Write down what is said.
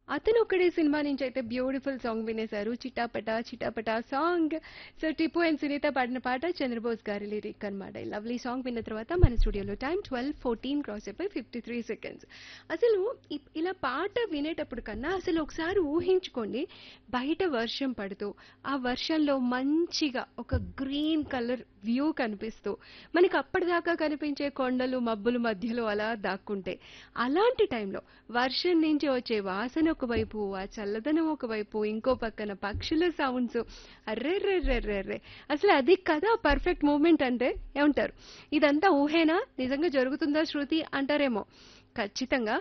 అతను ఒక్కడే సినిమా నుంచి అయితే బ్యూటిఫుల్ సాంగ్ వినేశారు Chitapata Chitapata song so Tippu and Sunitha పాడిన పాట చంద్రబోస్ గారి లిరిక్ అనమాట లవ్లీ సాంగ్ విన్న తర్వాత మన స్టూడియోలో టైం ట్వెల్వ్ ఫోర్టీన్ క్రాస్ అయిపోయి ఫిఫ్టీ త్రీ సెకండ్స్ అసలు ఇప్- ఇలా పాట వినేటప్పుడు కన్నా అసలు ఒకసారి ఊహించుకోండి బయట వర్షం పడుతూ ఆ వర్షంలో మంచిగా ఒక గ్రీన్ కలర్ వ్యూ కనిపిస్తూ మనకి అప్పటిదాకా కనిపించే కొండలు మబ్బుల మధ్యలో అలా దాక్కుంటే అలాంటి టైంలో వర్షం నుంచి వచ్చే వాసన ఒకవైపు ఆ చల్లదనం ఒకవైపు ఇంకో పక్కన పక్షుల సౌండ్స్ అర్రెర్రెర్రెర్రెర్రే అసలు అది కదా పర్ఫెక్ట్ మూమెంట్ అంటే ఏమంటారు ఇదంతా ఊహేనా నిజంగా జరుగుతుందా శృతి అంటారేమో ఖచ్చితంగా